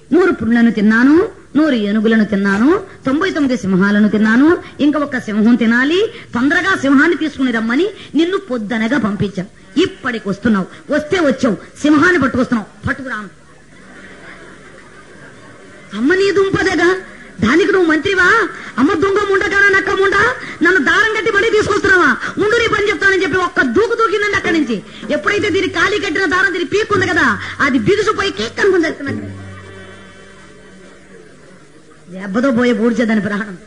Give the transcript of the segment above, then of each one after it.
నూరు పురులను తిన్నాను నూరు ఏనుగులను తిన్నాను తొంభై తొమ్మిది సింహాలను తిన్నాను ఇంకా ఒక్క సింహం తినాలి తొందరగా సింహాన్ని తీసుకుని రమ్మని నిన్ను పొద్దనగా పంపించాం ఇప్పటికి వస్తున్నావు వస్తే వచ్చావు సింహాన్ని పట్టుకొస్తున్నావు పట్టుకురాను అమ్మ నీ దుంపదేగా దానికి నువ్వు మంత్రివా అమ్మ దొంగ ముండగానా నక్క ముండ నన్ను దారం కట్టి మళ్ళీ తీసుకొస్తున్నావా ఉండు నీ పని చెప్తానని చెప్పి ఒక్క దూకు దూకిందండి అక్కడి నుంచి ఎప్పుడైతే దీని ఖాళీ కట్టిన దారం దీని పీక్కుంది కదా అది బిగుసుపోయి కేక్ అనుకుంది దెబ్బతో పోయే పూడ్చేదాని ప్రాణం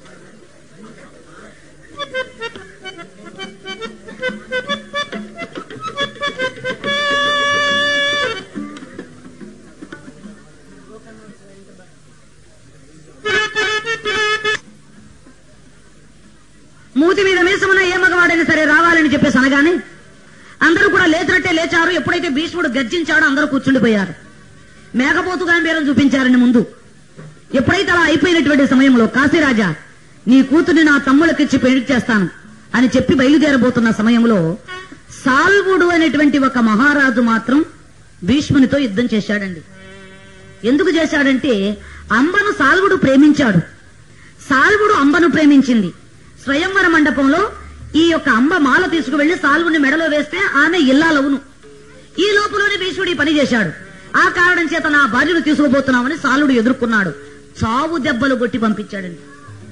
మూతి మీద మీసమున్న ఏ మగవాడైనా సరే రావాలని చెప్పేసి అనగానే అందరూ కూడా లేచినట్టే లేచారు ఎప్పుడైతే భీష్ముడు గర్జించాడో అందరూ కూర్చుండిపోయారు మేఘపోతుగా బేరం చూపించారని ముందు ఎప్పుడైతే అలా అయిపోయినటువంటి సమయంలో కాశీరాజా నీ కూతుర్ని నా తమ్ముళ్ళకిచ్చి పెళ్లి చేస్తాను అని చెప్పి బయలుదేరబోతున్న సమయంలో సాల్వుడు అనేటువంటి ఒక మహారాజు మాత్రం భీష్మునితో యుద్ధం చేశాడండి ఎందుకు చేశాడంటే అంబను సాల్వుడు ప్రేమించాడు సాల్వుడు అంబను ప్రేమించింది స్వయంవర మండపంలో ఈ యొక్క అంబ మాల తీసుకువెళ్లి సాల్వుని మెడలో వేస్తే ఆమె ఇల్లాలవును ఈ లోపులోనే భీష్ముడు ఈ పని చేశాడు ఆ కారణం చేత నా భార్యను తీసుకుపోతున్నామని సాలుడు ఎదుర్కొన్నాడు చావు దెబ్బలు కొట్టి పంపించాడండి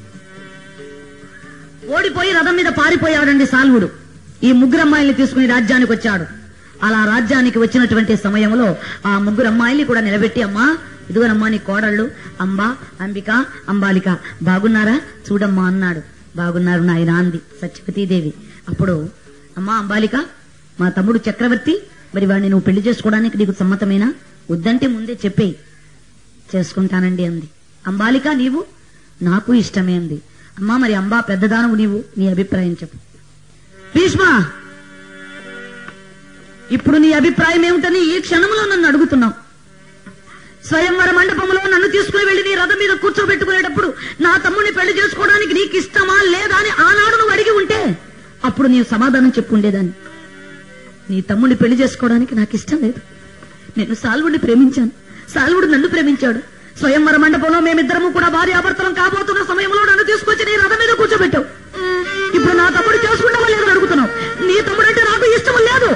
ఓడిపోయి రథం మీద పారిపోయాడండి సాల్వుడు ఈ ముగ్గురు అమ్మాయిల్ని తీసుకుని రాజ్యానికి వచ్చాడు అలా రాజ్యానికి వచ్చినటువంటి సమయంలో ఆ ముగ్గురు అమ్మాయిల్ని కూడా నిలబెట్టి అమ్మా ఇదిగోనమ్మా నీ కోడళ్ళు అంబా అంబిక అంబాలిక బాగున్నారా చూడమ్మా అన్నాడు బాగున్నారు నాయన అంది సత్యవతీదేవి అప్పుడు అమ్మా అంబాలిక మా తమ్ముడు చక్రవర్తి మరి వాడిని నువ్వు పెళ్లి చేసుకోవడానికి నీకు సమ్మతమేనా వద్దంటే ముందే చెప్పేయి చేసుకుంటానండి అంది అంబాలిక నీవు నాకు ఇష్టమే అంది అమ్మా మరి అంబా పెద్దదానవు నీవు నీ అభిప్రాయం చెప్పు భీష్మ ఇప్పుడు నీ అభిప్రాయం ఏమిటని ఈ క్షణంలో నన్ను అడుగుతున్నావు స్వయంవర మండపంలో నన్ను తీసుకుని వెళ్లి నీ రథం మీద కూర్చోబెట్టుకునేటప్పుడు నా తమ్ముడిని పెళ్లి చేసుకోవడానికి నీకు ఇష్టమా లేదా అని ఆనాడు నువ్వు అడిగి ఉంటే అప్పుడు నీవు సమాధానం చెప్పుండేదాన్ని నీ తమ్ముడిని పెళ్లి చేసుకోవడానికి నాకు ఇష్టం లేదు నేను సాల్వుడిని ప్రేమించాను సాల్వుడు నన్ను ప్రేమించాడు స్వయంవర మండపంలో మేమిద్దరము కూడా భార్యాభర్తలం కాబోతున్న సమయంలో నన్ను తీసుకొచ్చి నీ రథం మీద కూర్చోబెట్టావు ఇప్పుడు నా తమ్ముడు చేసుకుంటావా లేదని అడుగుతున్నావు నీ తమ్ముడు అంటే నాకు ఇష్టం లేదు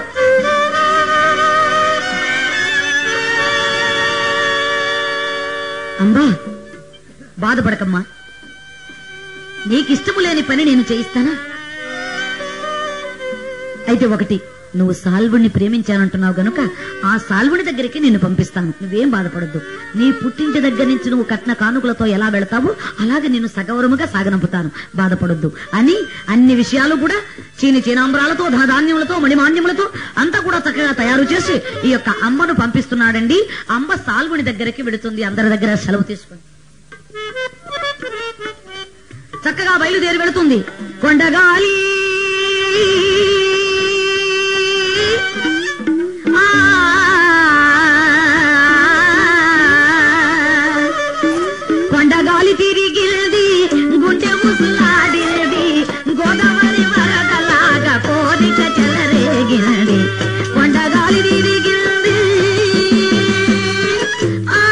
అంబా బాధపడకమ్మా నీకు ఇష్టము లేని పని నేను చేయిస్తానా అయితే ఒకటి నువ్వు సాల్వుడిని ప్రేమించానంటున్నావు గనుక ఆ సాల్వుని దగ్గరికి నిన్ను పంపిస్తాను నువ్వేం బాధపడద్దు నీ పుట్టింటి దగ్గర నుంచి నువ్వు కట్న కానుకలతో ఎలా వెళతావో అలాగే నిన్ను సగౌరవముగా సాగనంపుతాను బాధపడొద్దు అని అన్ని విషయాలు కూడా చీని చీనాంబరాలతో ధనధాన్యములతో మణిమాన్యములతో అంతా కూడా చక్కగా తయారు చేసి ఈ యొక్క అమ్మను పంపిస్తున్నాడండి అంబ సాల్వుని దగ్గరికి వెడుతుంది అందరి దగ్గర సెలవు తీసుకుని చక్కగా బయలుదేరి వెళుతుంది కొండగాలి ఆ, కొండగాలి తిరిగినది గుండె ముసులాడినది గోదావరి వరదలాగా కోరిక చెలరేగినది కొండగాలి తిరిగినది ఆ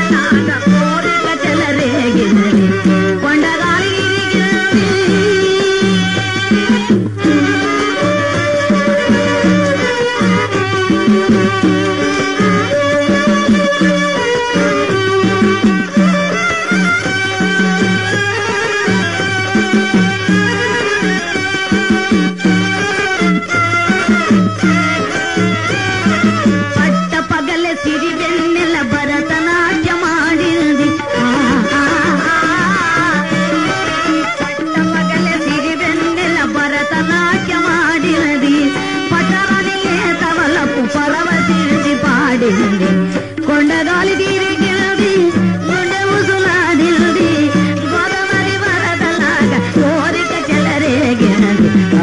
నాట కోరిక చెలరేగినది కొండగాలి తిరిగినది పట్ట పగల సిరి వెన్నెల భరతనాట్యమాడింది పట్ట పగల సిరి వెన్నెల భరతనాట్యమాడినది పటరని లేతవలపు పరవశించి పాడింది కొండగాలి తిరిగినది గుండె ముసులాడినది గోదావరి వరదలాగా కోరిక చెలరేగినది ఆ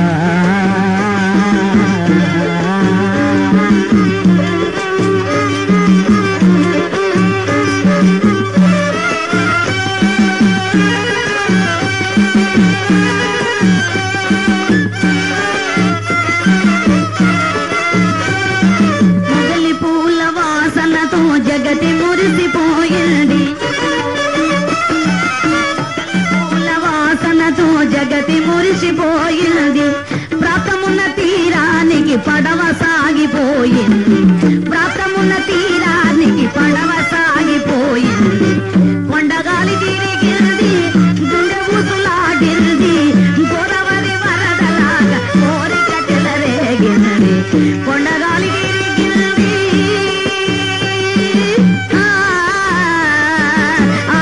మొగలి పూల వాసనతో జగతి మురిసిపోయింది పూల వాసనతో జగతి మురిసిపోయింది వ్రతమున్న తీరానికి పడవ సాగిపోయింది వ్రతమున్న తీరానికి పడవ సాగిపోయింది కొండగాలి తిరిగింది గుండె ఊసులాడింది గోదావరి వరదలాగా కోరిక చెలరేగినది కొండగాలి తిరిగింది ఆ, ఆ,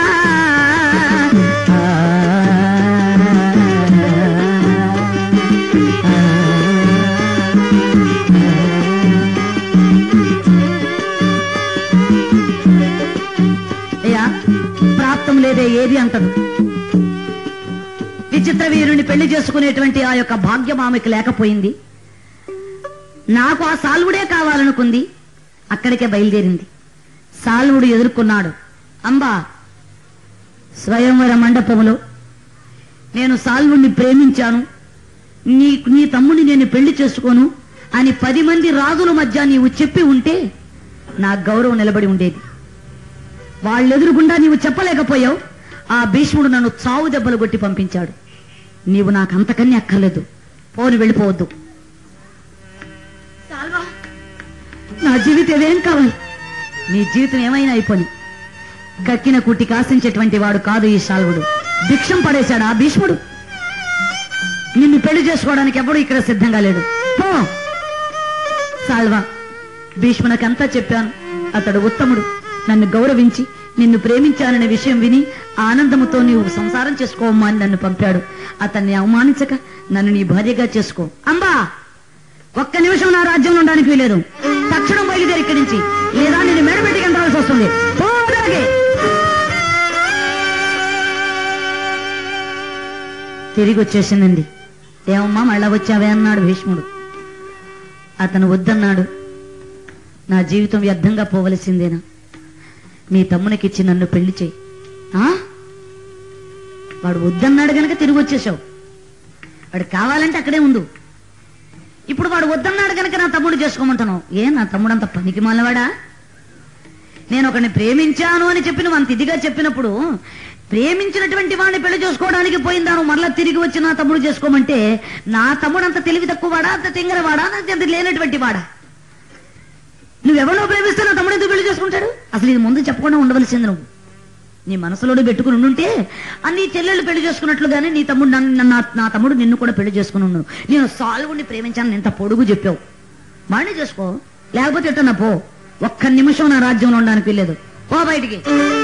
అయ్యా ప్రాప్తం లేదే ఏది అంటదు విచిత్ర వీరుని పెళ్లి చేసుకునేటువంటి ఆ యొక్క భాగ్యం ఆమెకు లేకపోయింది నాకు ఆ సాల్వుడే కావాలనుకుంది అక్కడికే బయలుదేరింది సాల్వుడు ఎదుర్కొన్నాడు అంబా స్వయంవర మండపములో నేను సాల్వుణ్ణి ప్రేమించాను నీ నీ తమ్ముని నేను పెళ్లి చేసుకోను అని పది మంది రాజుల మధ్య నీవు చెప్పి ఉంటే నా గౌరవం నిలబడి ఉండేది వాళ్ళెదురుగుండా నీవు చెప్పలేకపోయావు ఆ భీష్ముడు నన్ను చావు దెబ్బలు కొట్టి పంపించాడు నీవు నాకు అంతకన్నీ అక్కర్లేదు పోని వెళ్ళిపోవద్దు సాల్వా, నా జీవితం ఏం కావాలి నీ జీవితం ఏమైనా అయిపోని కక్కిన కుట్టికి ఆశించేటువంటి వాడు కాదు ఈ శాల్వుడు భిక్షం పడేశాడు ఆ భీష్ముడు నిన్ను పెళ్లి చేసుకోవడానికి ఎవడు ఇక్కడ సిద్ధంగా లేడు పో సాల్వా భీష్మునకంతా చెప్పాను అతడు ఉత్తముడు నన్ను గౌరవించి నిన్ను ప్రేమించాననే విషయం విని ఆనందముతో నీవు సంసారం చేసుకోవమ్మా అని నన్ను పంపాడు అతన్ని అవమానించక నన్ను నీ భార్యగా చేసుకో అంబా ఒక్క నిమిషం నా రాజ్యంలో ఉండడానికి వీలేదు తక్షణం బయలుదేరి ఇక్కడి నుంచి లేదా నేను మెడబెట్టి రావాల్సి వస్తుంది పో అలాగే తిరిగి వచ్చేసిందండి ఏమమ్మా మళ్ళా వచ్చావే అన్నాడు భీష్ముడు అతను వద్దన్నాడు నా జీవితం వ్యర్థంగా పోవలసిందేనా నీ తమ్మునికిచ్చి నన్ను పెళ్లి చేయి ఆ? వాడు వద్దన్నాడు గనక తిరిగి వచ్చేసావు వాడు కావాలంటే అక్కడే ఉండు ఇప్పుడు వాడు వద్దన్నాడు గనక నా తమ్ముడు చేసుకోమంటున్నావు ఏ నా తమ్ముడు అంత పనికి మాలవాడా నేను ఒకరిని ప్రేమించాను అని చెప్పి నువ్వు అంత ఇదిగా చెప్పినప్పుడు ప్రేమించినటువంటి వాడిని పెళ్లి చేసుకోవడానికి పోయిందాను మరలా తిరిగి వచ్చి నా తమ్ముడు చేసుకోమంటే నా తమ్ముడు అంత తెలివి తక్కువ వాడా అంత తింగరవాడా అంత లేనటువంటి వాడా నువ్వెవరో ప్రేమిస్తే నా తమ్ముడు ఎందుకు పెళ్లి చేసుకుంటాడు అసలు ఇది ముందు చెప్పకుండా ఉండవలసింది నువ్వు నీ మనసులోనే పెట్టుకుని ఉండుంటే అన్ని చెల్లెళ్ళు పెళ్లి చేసుకున్నట్లుగానే నీ తమ్ముడు నన్ను నా నా తమ్ముడు నిన్ను కూడా పెళ్లి చేసుకుని ఉండు నేను సాల్వుని ప్రేమించాను ఎంత పొడుగు చెప్పావు వాడిని చేసుకో లేకపోతే ఎట్టన్నా పో ఒక్క నిమిషం నా రాజ్యంలో ఉండడానికి వెళ్ళలేదు పో బయటికి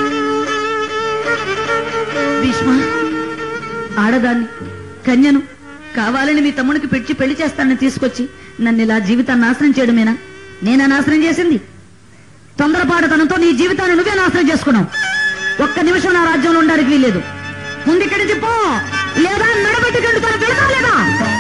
భీష్మ ఆడదాన్ని కన్యను కావాలని మీ తమ్ముడికి పెట్టి పెళ్లి చేస్తానని తీసుకొచ్చి నన్ను ఇలా జీవితాన్ని నాశనం చేయడమేనా నేనా నాశనం చేసింది తొందరపాటుతనంతో నీ జీవితాన్ని నువ్వే నాశనం చేసుకున్నావు ఒక్క నిమిషం నా రాజ్యంలో ఉండడానికి వీల్లేదు ముందు ఇక్కడి నుంచి పో లేదా నడబెట్టి గంటుతాను వెళ్తా లేదా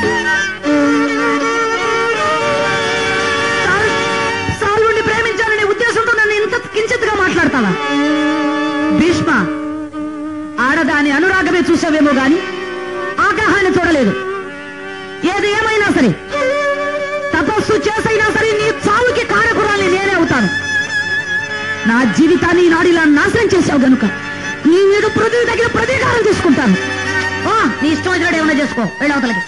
సాల్- సాల్వుణ్ణి ప్రేమించాలనే ఉద్దేశంతో నన్ను ఇంత కించిత్తుగా మాట్లాడతావా భీష్మ ఆడదాని అనురాగమే చూసావేమో గాని ఆగ్రహాన్ని చూడలేదు ఏది ఏమైనా సరే తపస్సు చేసైనా సరే నీ చావుకి కారకురాల్ని నేనే అవుతాను నా జీవితాన్ని ఈనాడు ఇలా నాశనం చేశావు గనుక నీ మీద ప్రతి దగ్గర ప్రతీకారం తీసుకుంటాను ఓ నీ ఇష్టం వచ్చినట్టు ఏమైనా చేసుకో వెళ్ళవతలకి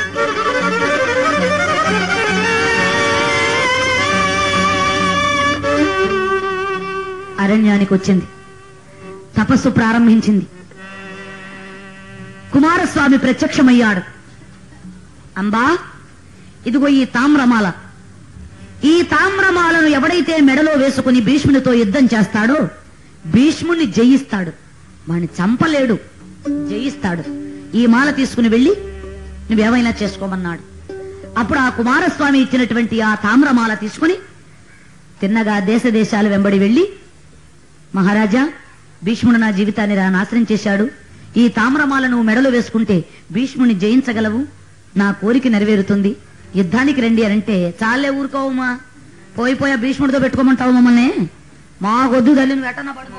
అరణ్యానికి వచ్చింది తపస్సు ప్రారంభించింది కుమారస్వామి ప్రత్యక్షమయ్యాడు అంబా ఇదిగో ఈ తామ్రమాల ఈ తామ్రమాలను ఎవడైతే మెడలో వేసుకుని భీష్మునితో యుద్ధం చేస్తాడో భీష్ముని జయిస్తాడు వాణ్ణి చంపలేడు జయిస్తాడు ఈ మాల తీసుకుని వెళ్ళి నువ్వేమైనా చేసుకోమన్నాడు అప్పుడు ఆ కుమారస్వామి ఇచ్చినటువంటి ఆ తామ్రమాల తీసుకుని తిన్నగా దేశ దేశాలు వెంబడి వెళ్ళి మహారాజా భీష్ముడు నా జీవితాన్ని రా నాశనం చేశాడు ఈ తామ్రమాల నువ్వు మెడలో వేసుకుంటే భీష్ముని జయించగలవు నా కోరిక నెరవేరుతుంది యుద్ధానికి రండి అనంటే చాలే ఊరుకోవమ్మా పోయి పోయా భీష్ముడితో పెట్టుకోమంటావు మమ్మల్ని మా గొద్దు తల్లిని వెటన పడుకో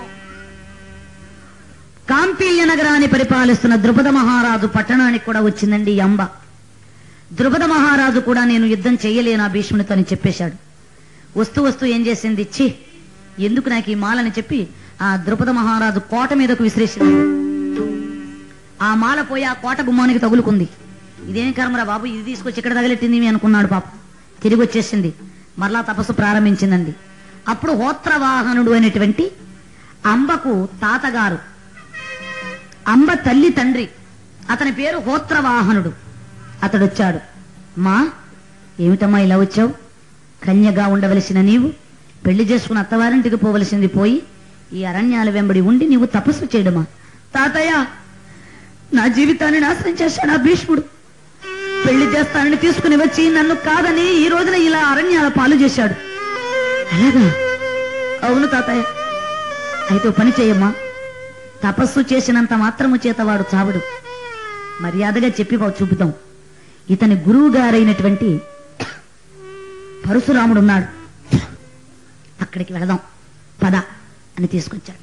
కాంపీల్య నగరాన్ని పరిపాలిస్తున్న ద్రుపద మహారాజు పట్టణానికి కూడా వచ్చిందండి ఈ అంబ ద్రుపద మహారాజు కూడా నేను యుద్ధం చెయ్యలేనా భీష్మునితో అని చెప్పేశాడు వస్తూ వస్తూ ఏం చేసింది ఛీ ఎందుకు నాకు ఈ మాలని చెప్పి ఆ ద్రుపద మహారాజు కోట మీదకు విసిరేసింది ఆ మాల పోయి ఆ కోట గుమ్మానికి తగులుకుంది ఇదేం కర్మరా బాబు ఇది తీసుకొచ్చి ఇక్కడ తగిలెట్టింది ఇవి అనుకున్నాడు పాప తిరిగి వచ్చేసింది మరలా తపస్సు ప్రారంభించిందండి అప్పుడు హోత్రవాహనుడు అనేటువంటి అంబకు తాతగారు అంబ తల్లి తండ్రి అతని పేరు హోత్రవాహనుడు అతడు వచ్చాడు మా ఏమిటమ్మా ఇలా వచ్చావు కన్యగా ఉండవలసిన నీవు పెళ్లి చేసుకున్న అత్తవారింటికి పోవలసింది పోయి ఈ అరణ్యాల వెంబడి ఉండి నీవు తపస్సు చేయడమా తాతయ్య నా జీవితాన్ని నాశనం చేశాడు ఆ భీష్ముడు పెళ్లి చేస్తానని తీసుకుని వచ్చి నన్ను కాదని ఈ రోజున ఇలా అరణ్యాల పాలు చేశాడు అలాగా అవును తాతయ్య అయితే ఓ పని చేయమ్మా తపస్సు చేసినంత మాత్రము చేత వాడు చావడు మర్యాదగా చెప్పి వాడు చూపుతాం ఇతని గురువు గారైనటువంటి పరశురాముడు ఉన్నాడు అక్కడికి వెళదాం పద అని తీసుకొచ్చాడు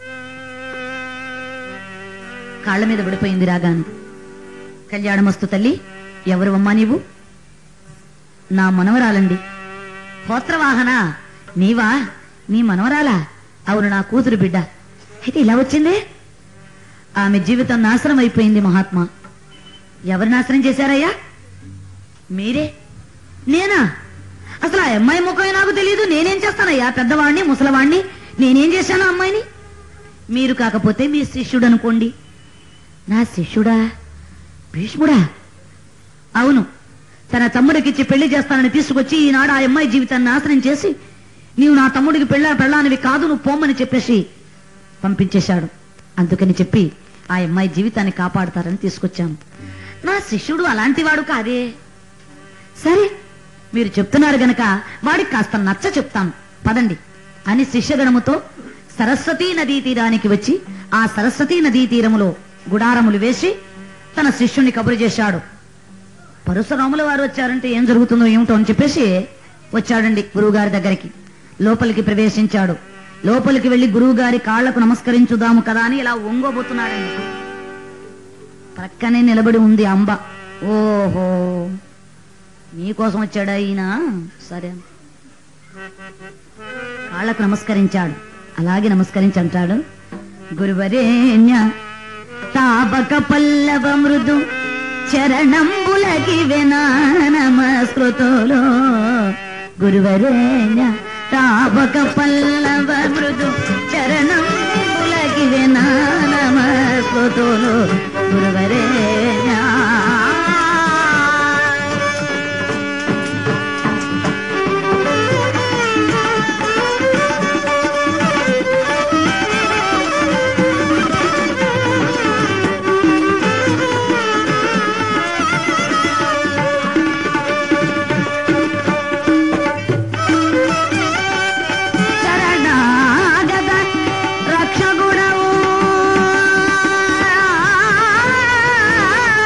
కాళ్ళ మీద పడిపోయింది రాగాను కళ్యాణమస్తు తల్లి ఎవరు అమ్మా నీవు నా మనవరాలండి హోత్రవాహన నీవా నీ మనవరాలా అవును నా కూతురు బిడ్డ అయితే ఇలా వచ్చింది ఆమె జీవితం నాశనం అయిపోయింది మహాత్మా ఎవరు నాశనం చేశారయ్యా మీరే నేనా అసలు ఆ అమ్మాయి ముఖమే నాకు తెలియదు నేనేం చేస్తానయ్యా పెద్దవాడిని ముసలవాడిని నేనేం చేశాను ఆ అమ్మాయిని మీరు కాకపోతే మీ శిష్యుడు అనుకోండి నా శిష్యుడా భీష్ముడా అవును తన తమ్ముడికిచ్చి పెళ్లి చేస్తానని తీసుకొచ్చి ఈనాడు ఆ అమ్మాయి జీవితాన్ని నాశనం చేసి నీవు నా తమ్ముడికి పెళ్ళ పెళ్ళానివి కాదు నువ్వు పోమ్మని చెప్పేసి పంపించేశాడు అందుకని చెప్పి ఆ అమ్మాయి జీవితాన్ని కాపాడుతారని తీసుకొచ్చాను నా శిష్యుడు అలాంటి వాడు కాదే సరే మీరు చెప్తున్నారు గనక వాడికి కాస్త నచ్చ చెప్తాను పదండి అని శిష్యగణముతో సరస్వతీ నదీ తీరానికి వచ్చి ఆ సరస్వతీ నదీ తీరములో గుడారములు వేసి తన శిష్యుని కబురు చేశాడు పరశురాముల వారు వచ్చారంటే ఏం జరుగుతుందో ఏమిటో అని చెప్పేసి వచ్చాడండి గురువు గారి దగ్గరికి లోపలికి ప్రవేశించాడు లోపలికి వెళ్లి గురువు గారి కాళ్లకు నమస్కరించుదాము కదా అని ఇలా ఒంగోబోతున్నాడండి ప్రక్కనే నిలబడి ఉంది అంబ ఓహో నీకోసం వచ్చాడా ఈయన సరే కాళ్ళకు నమస్కరించాడు అలాగే నమస్కరించి అంటాడు గురువరేణ్య తాపక పల్లవ మృదు చరణంబులకి వినా నమస్కృతులో గురువరేణ్య తాపక పల్లవ మృదు చరణంబులకి వినా నమస్కృతులో గురువరేణ్య శరణాగత రక్షగుడవు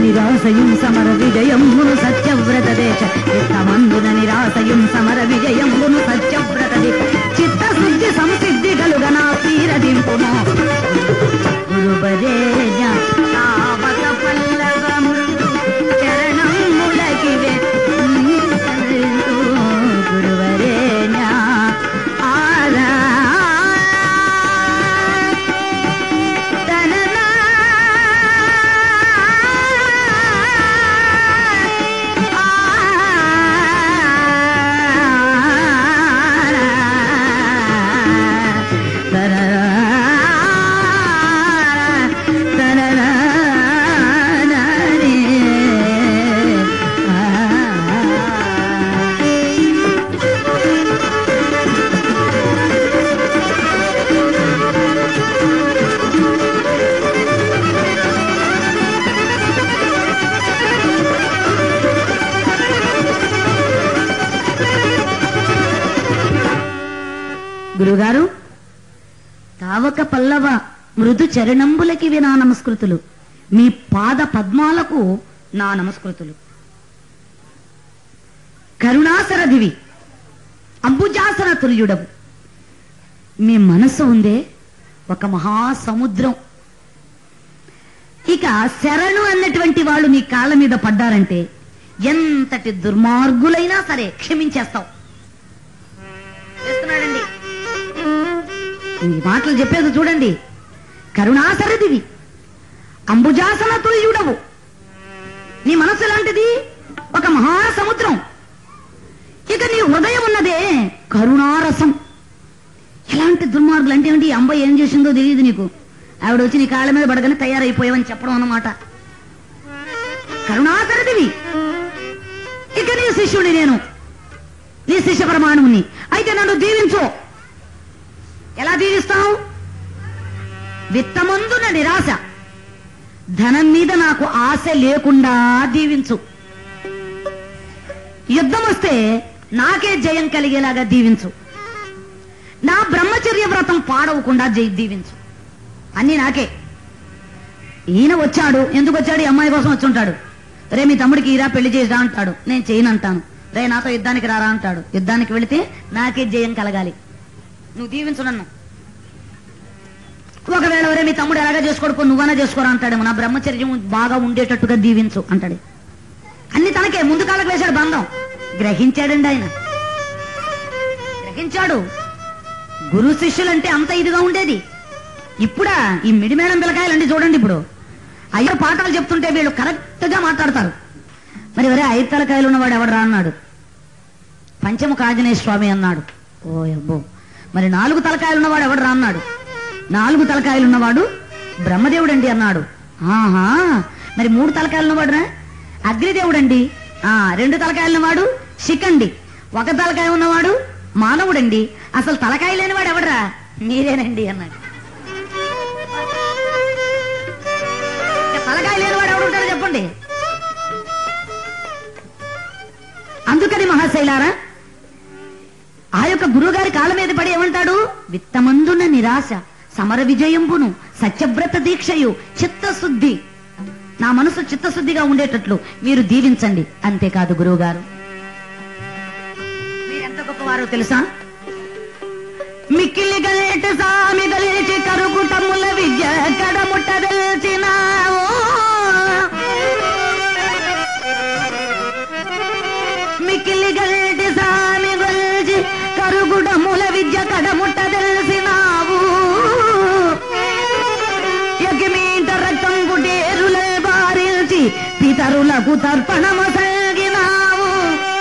నిరాశయం సమర విజయమును సత్యవ్రత దేశ చిత్తమందున నిరాశయం సమర విజయమును సత్యవ్రత దేశ చిత్తశుద్ధి సంసిద్ధి కలుగనా తీరదింపును గురువరేణ్య తావక పల్లవములు చరణములకివే గురువరేణ్య ఆరా తననా గురుగారు తావక పల్లవ మృదు చరణంబులకి వినా నమస్కృతులు మీ పాద పద్మాలకు నా నమస్కృతులు కరుణాసరదివి అంబుజాసన తుల్యుడవు మీ మనసు ఉందే ఒక మహాసముద్రం ఇక శరణు అన్నటువంటి వాళ్ళు నీ కాళ్ళ మీద పడ్డారంటే ఎంతటి దుర్మార్గులైనా సరే క్షమించేస్తావు చేస్తున్నాడండి ఈ మాటలు చెప్పేది చూడండి కరుణాసరదివి అంబుజాసన తుల్యుడవు నీ మనసు ఎలాంటిది ఒక మహాసముద్రం ఇక నీ హృదయం ఉన్నదే కరుణారసం ఎలాంటి దుర్మార్గులు అంటే ఏంటి ఈ అంబ ఏం చేసిందో తెలియదు నీకు ఆవిడ వచ్చి నీ కాళ్ళ మీద పడగానే తయారైపోయావని చెప్పడం అన్నమాట కరుణాసరదివి ఇక నీ శిష్యుడి నేను నీ శిష్య ప్రమాణముని అయితే నన్ను దీవించు ఎలా దీవిస్తావు విత్తమందున నిరాశ ధనం మీద నాకు ఆశ లేకుండా దీవించు యుద్ధం వస్తే నాకే జయం కలిగేలాగా దీవించు నా బ్రహ్మచర్య వ్రతం పాడవకుండా జై దీవించు అన్ని నాకే ఈయన వచ్చాడు ఎందుకు వచ్చాడు ఈ అమ్మాయి కోసం వచ్చి ఉంటాడు రే మీ తమ్ముడికి ఈరా పెళ్లి చేసిరా అంటాడు నేను చేయను అంటాను రే నాతో యుద్ధానికి రారా అంటాడు యుద్ధానికి వెళితే నాకే జయం కలగాలి నువ్వు దీవించు నన్ను ఒకవేళ ఎవరే మీ తమ్ముడు ఎలాగా చేసుకోడు నువ్వన్నా చేసుకోరా అంటాడేమో నా బ్రహ్మచర్యం బాగా ఉండేటట్టుగా దీవించు అంటాడు అన్ని తనకే ముందు కాళ్ళకు వేశాడు బంధం గ్రహించాడండి ఆయన గ్రహించాడు గురు శిష్యులంటే అంత ఇదిగా ఉండేది ఇప్పుడా ఈ మిడిమేళం పిల్లకాయలండి చూడండి ఇప్పుడు అయ్యో పాఠాలు చెప్తుంటే వీళ్ళు కరెక్ట్ గా మాట్లాడతారు మరి ఎవరే ఐదు తలకాయలు ఉన్నవాడు ఎవడు రా అన్నాడు పంచముఖ ఆంజనేయ స్వామి అన్నాడు ఓ అబ్బో మరి నాలుగు తలకాయలు ఉన్నవాడు ఎవడు రా అన్నాడు నాలుగు తలకాయలు ఉన్నవాడు బ్రహ్మదేవుడండి అన్నాడు ఆహా మరి మూడు తలకాయలు ఉన్నవాడురా అగ్నిదేవుడండి ఆ రెండు తలకాయలు ఉన్నవాడు శిఖండి ఒక తలకాయ ఉన్నవాడు మానవుడండి అసలు తలకాయ లేనివాడు ఎవడరా మీరేనండి అన్నాడు ఇక తలకాయ లేనివాడు ఎవడుంటాడో చెప్పండి అందుకని మహాశైలారా ఆ యొక్క గురువుగారి కాళ్ళ మీద పడి ఏమంటాడు విత్తమందున నిరాశ సమర విజయంబును సత్యవ్రత దీక్షయు చిత్తశుద్ధి నా మనసు చిత్తశుద్ధిగా ఉండేటట్లు మీరు దీవించండి అంతేకాదు గురువు గారు మీరెంత గొప్పవారో తెలుసా మిక్కిలి గలేట సామి గలేచి కరుగుటముల విద్య కడముట్ట తెలిసినావు మిక్కిలి గలేటి సామి గలేచి కరుగుటముల విద్య కడముట్ట తెలిసినావు యజ్ఞమీట రక్తం గుడేరుల బారిల్చి పితరులకు తర్పణమసగినావు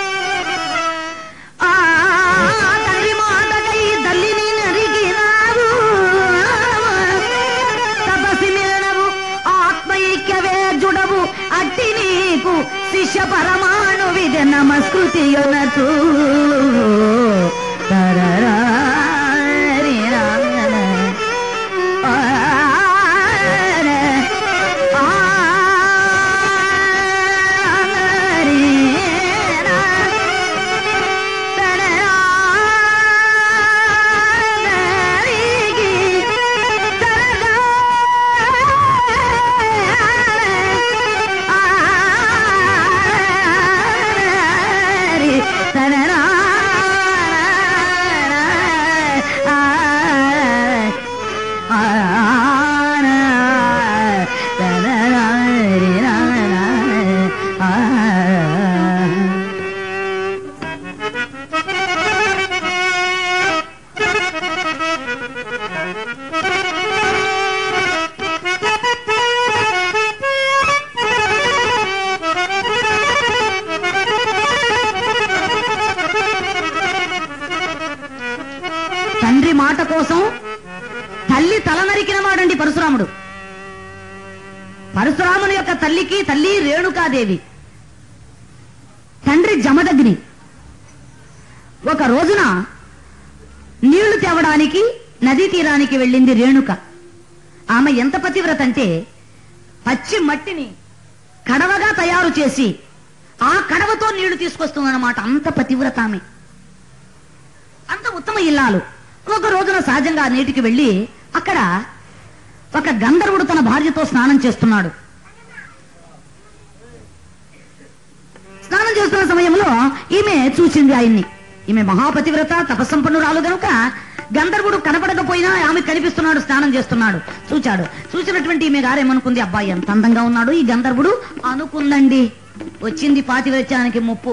ఆ తండ్రి మాటకై తల్లిని నరికినావు తపసి మిలనవు ఆత్మైక్యవే జుడవు అట్టి నీకు శిష్య పరమాణు విధ నమస్కృతి యొనతు ఆ తండ్రి మాట కోసం తల్లి తల నరికిన వాడండి పరశురాముడు పరశురాముని యొక్క తల్లికి తల్లి రేణుకాదేవి తండ్రి జమదగ్ని ఒక రోజున నీళ్లు తేవడానికి నదీ తీరానికి వెళ్ళింది రేణుక ఆమె ఎంత పతివ్రత అంటే పచ్చి మట్టిని కడవగా తయారు చేసి ఆ కడవతో నీళ్లు తీసుకొస్తుందన్నమాట అంత పతివ్రత ఆమె అంత ఉత్తమ ఇల్లాలు ఒక రోజున సహజంగా ఆ నీటికి వెళ్ళి అక్కడ ఒక గంధర్వుడు తన భార్యతో స్నానం చేస్తున్నాడు స్నానం చేస్తున్న సమయంలో ఈమె చూసింది ఆయన్ని ఈమె మహాపతివ్రత తపస్సంపన్నురాలు గనుక గంధర్వుడు కనపడకపోయినా ఆమె కనిపిస్తున్నాడు స్నానం చేస్తున్నాడు చూచాడు చూసినటువంటి ఈమె గారేమనుకుంది అబ్బాయి ఎంత అందంగా ఉన్నాడు ఈ గంధర్వుడు అనుకుందండి వచ్చింది పాతివ్రత్యానికి ముప్పు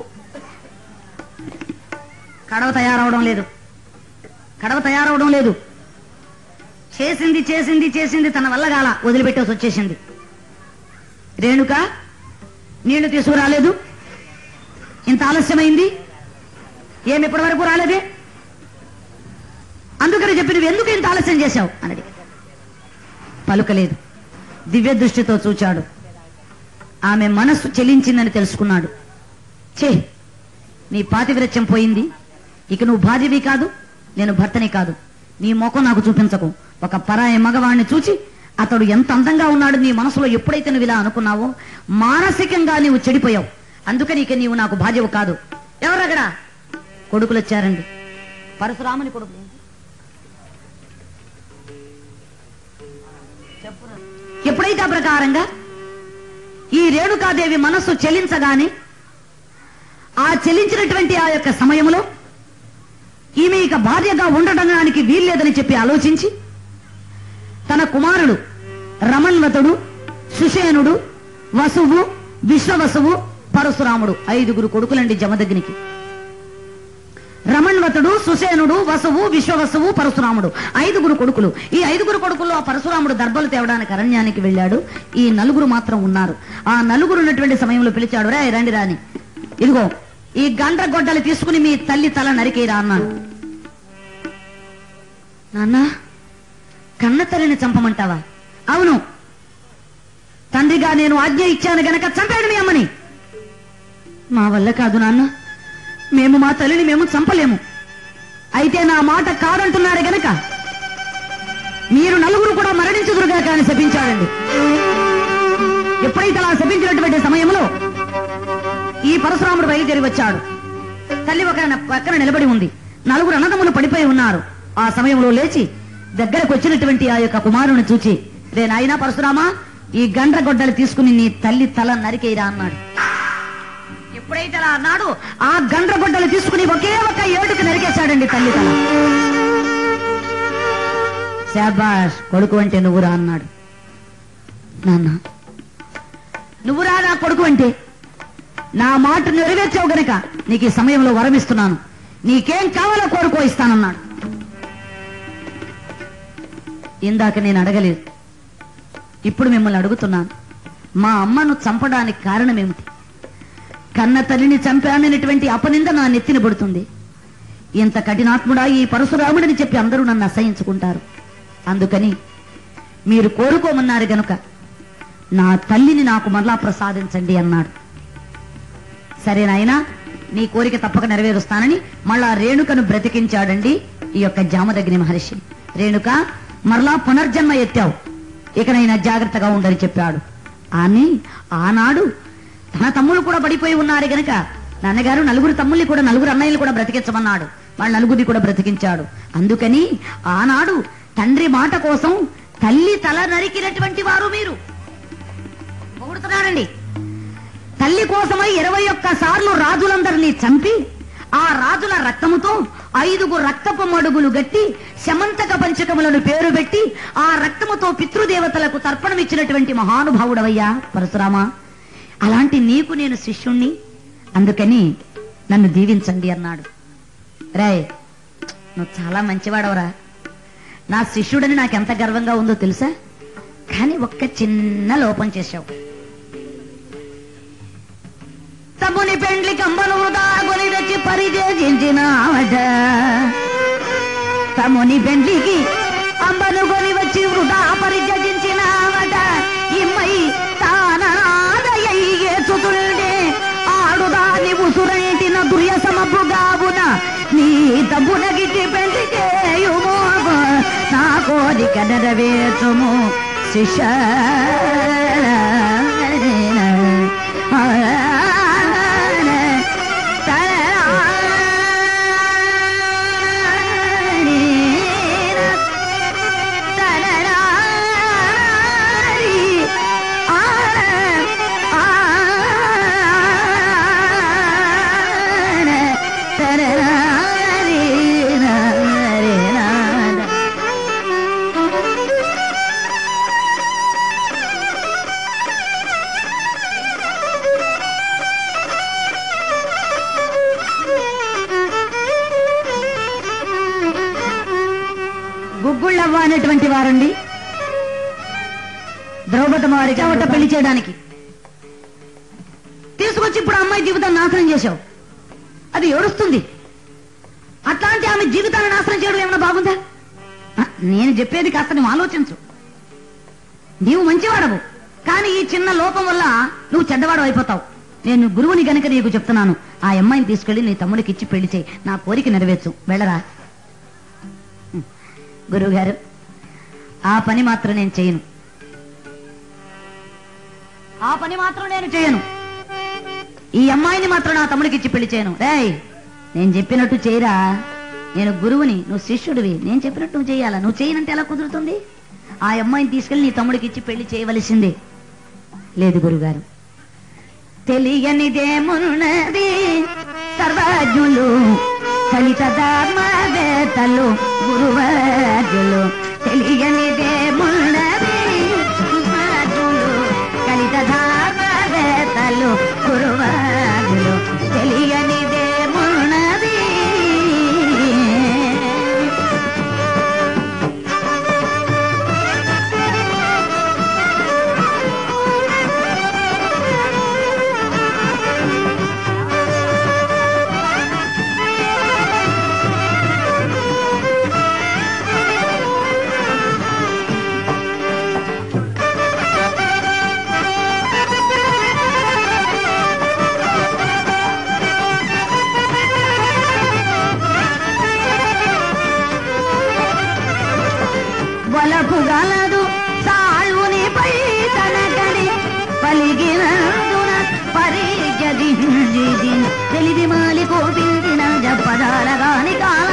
కడవ తయారవడం లేదు కడవ తయారవడం లేదు చేసింది చేసింది చేసింది తన వల్ల గాల వదిలిపెట్టేసి వచ్చేసింది రేణుక నీళ్లు తీసుకురాలేదు ఇంత ఆలస్యమైంది ఏమి ఇప్పటి వరకు రాలేదే అందుకని చెప్పి నువ్వు ఎందుకు ఇంత ఆలస్యం చేశావు అన్నది పలుకలేదు దివ్య దృష్టితో చూచాడు ఆమె మనస్సు చెలించిందని తెలుసుకున్నాడు చే నీ పాతివ్రత్యం పోయింది ఇక నువ్వు భార్యవి కాదు నేను భర్తని కాదు నీ ముఖం నాకు చూపించకు ఒక పరాయి మగవాణ్ణి చూచి అతడు ఎంత అందంగా ఉన్నాడు నీ మనసులో ఎప్పుడైతే నువ్వు ఇలా అనుకున్నావో మానసికంగా నీవు చెడిపోయావు అందుకని ఇక నీవు నాకు భార్యవు కాదు ఎవరక్కడ కొడుకులు వచ్చారండి పరశురాముని కొడుకులు చెప్పురా. ఎప్పుడైతే ఆ ప్రకారంగా ఈ రేణుకాదేవి మనస్సు చెలించగానే ఆ చెలించినటువంటి ఆ యొక్క సమయంలో ఈమె ఇక భార్యగా ఉండడానికి వీల్లేదని చెప్పి ఆలోచించి తన కుమారుడు రమణ్వతుడు సుషేనుడు వసువు విశ్వవసువు పరశురాముడు ఐదుగురు కొడుకులండి జమదగ్నికి రమణ్వతుడు సుసేనుడు వసువు విశ్వవసువు పరశురాముడు ఐదుగురు కొడుకులు ఈ ఐదుగురు కొడుకుల్లో ఆ పరశురాముడు దర్భలు తేవడానికి అరణ్యానికి వెళ్ళాడు ఈ నలుగురు మాత్రం ఉన్నారు ఆ నలుగురు ఉన్నటువంటి సమయంలో పిలిచాడు రే రండి రాని ఇదిగో ఈ గండ్ర గొడ్డలు తీసుకుని మీ తల్లి తల నరికేరా అన్నాడు నాన్న కన్న తల్లిని చంపమంటావా అవును తండ్రిగా నేను ఆజ్ఞ ఇచ్చాను గనక చంపాడు మీ అమ్మని మా వల్ల కాదు నాన్న మేము మా తల్లిని మేము చంపలేము అయితే నా మాట కాదంటున్నారు గనక మీరు నలుగురు కూడా మరణించుదురుగా కానీ శపించాడండి ఎప్పుడైతే అలా శపించినటువంటి సమయంలో ఈ పరశురాముడు బయలుదేరి వచ్చాడు తల్లి ఒక పక్కన నిలబడి ఉంది నలుగురు అన్నదమ్ములు పడిపోయి ఉన్నారు ఆ సమయంలో లేచి దగ్గరకు వచ్చినటువంటి ఆ యొక్క కుమారుని చూచి రే నాయనా పరశురామా ఈ గండ్ర గొడ్డలు తీసుకుని నీ తల్లి తల నరికేయరా అన్నాడు ఎప్పుడైతే అలా అన్నాడు ఆ గండ్ర గొడ్డలు తీసుకుని ఒకే ఒక ఏడుకు నరికేశాడండి తల్లి తల శాబాష్ కొడుకు అంటే నువ్వురా అన్నాడు నాన్న నువ్వురా నా కొడుకు అంటే నా మాట నెరవేర్చావు గనక నీకు ఈ సమయంలో వరమిస్తున్నాను నీకేం కావాలో కోరుకో ఇస్తానన్నాడు ఇందాక నేను అడగలేదు ఇప్పుడు మిమ్మల్ని అడుగుతున్నాను మా అమ్మను చంపడానికి కారణమేమిటి కన్న తల్లిని చంపాననేటువంటి అపనింద నా నెత్తిన పడుతుంది ఇంత కఠినాత్ముడా ఈ పరశురాముడని చెప్పి అందరూ నన్ను అసహించుకుంటారు అందుకని మీరు కోరుకోమన్నారు గనుక నా తల్లిని నాకు మరలా ప్రసాదించండి అన్నాడు సరే నాయనా నీ కోరిక తప్పక నెరవేరుస్తానని మళ్ళా రేణుకను బ్రతికించాడండి ఈ యొక్క జామదగ్ని మహర్షి రేణుక మరలా పునర్జన్మ ఎత్తావు ఇకనైనా జాగ్రత్తగా ఉండని చెప్పాడు అని ఆనాడు తన తమ్ముళ్ళు కూడా పడిపోయి ఉన్నారు గనక నాన్నగారు నలుగురు తమ్ముల్ని కూడా నలుగురు అన్నయ్యలు కూడా బ్రతికించమన్నాడు వాళ్ళ నలుగురిని కూడా బ్రతికించాడు అందుకని ఆనాడు తండ్రి మాట కోసం తల్లి తల నరికినటువంటి వారు మీరు పొగుడుతున్నాడండి తల్లి కోసమై ఇరవై ఒక్క సార్లు రాజులందరినీ చంపి ఆ రాజుల రక్తముతో ఐదుగు రక్తపు మడుగులు గట్టి శమంతక పంచకములను పేరు పెట్టి ఆ రక్తముతో పితృదేవతలకు తర్పణమిచ్చినటువంటి మహానుభావుడవయ్యా పరశురామా అలాంటి నీకు నేను శిష్యుణ్ణి అందుకని నన్ను దీవించండి అన్నాడు రాయ్ నువ్వు చాలా మంచివాడవరా నా శిష్యుడని నాకెంత గర్వంగా ఉందో తెలుసా కానీ ఒక్క చిన్న లోపం చేశావు తమ్ముని పెండ్లి కంబను దాగుని తెచ్చి పరిచేసించినావట తముని పెండ్లికి అంబను కొని వచ్చి వృధా పరిత్యజించినావట ఇమ్మై తానాదయ్యేచుతుండే ఆడుదాని ఉసురైటిన దుర్యసమపుగావున నీ తమ్మున గిట్టి పెండ్లికేయుమో నా కోరిక నెరవేర్చుము శిష్య గుగ్గుళ్ళవ్వ అనేటువంటి వారండి ద్రౌపది వారి చెవట పెళ్లి చేయడానికి తీసుకొచ్చి ఇప్పుడు అమ్మాయి జీవితాన్ని నాశనం చేశావు అది ఏడుస్తుంది అట్లాంటి ఆమె జీవితాన్ని నాశనం చేయడం ఏమైనా బాగుందా ఆ, నేను చెప్పేది కాస్త నువ్వు ఆలోచించు నీవు మంచివాడవు కానీ ఈ చిన్న లోపం వల్ల నువ్వు చెడ్డవాడు అయిపోతావు నేను గురువుని గనుక నీకు చెప్తున్నాను ఆ అమ్మాయిని తీసుకెళ్లి నీ తమ్ముడికి ఇచ్చి పెళ్లి చేయి నా కోరిక నెరవేర్చు వెళ్ళరా గురువు గారు ఆ పని మాత్రం నేను చేయను ఆ పని మాత్రం నేను చేయను ఈ అమ్మాయిని మాత్రం నా తమ్ముడికి ఇచ్చి పెళ్లి చేయను రేయ్ నేను చెప్పినట్టు చేయరా నేను గురువుని నువ్వు శిష్యుడివి నేను చెప్పినట్టు నువ్వు చేయాలా నువ్వు చేయనంటే ఎలా కుదురుతుంది ఆ అమ్మాయిని తీసుకెళ్లి నీ తమ్ముడికి ఇచ్చి పెళ్లి చేయవలసిందే లేదు గురుగారు తెలియనిదేమున్నది సర్వజ్ఞులు ఫలిత ధర్మవేత్తలు గురువర్జులు తెలియనిదేమున్నది సర్వజ్ఞులు కలిత ధర్మవేత్తలు గురువర్జులు తెలియనిదేమున్నది వలకు గలదు సాళునిపై తనకడి పలిగినందున పరిజది తెలిది మాలి కోపించిన జపదాల గాని కాల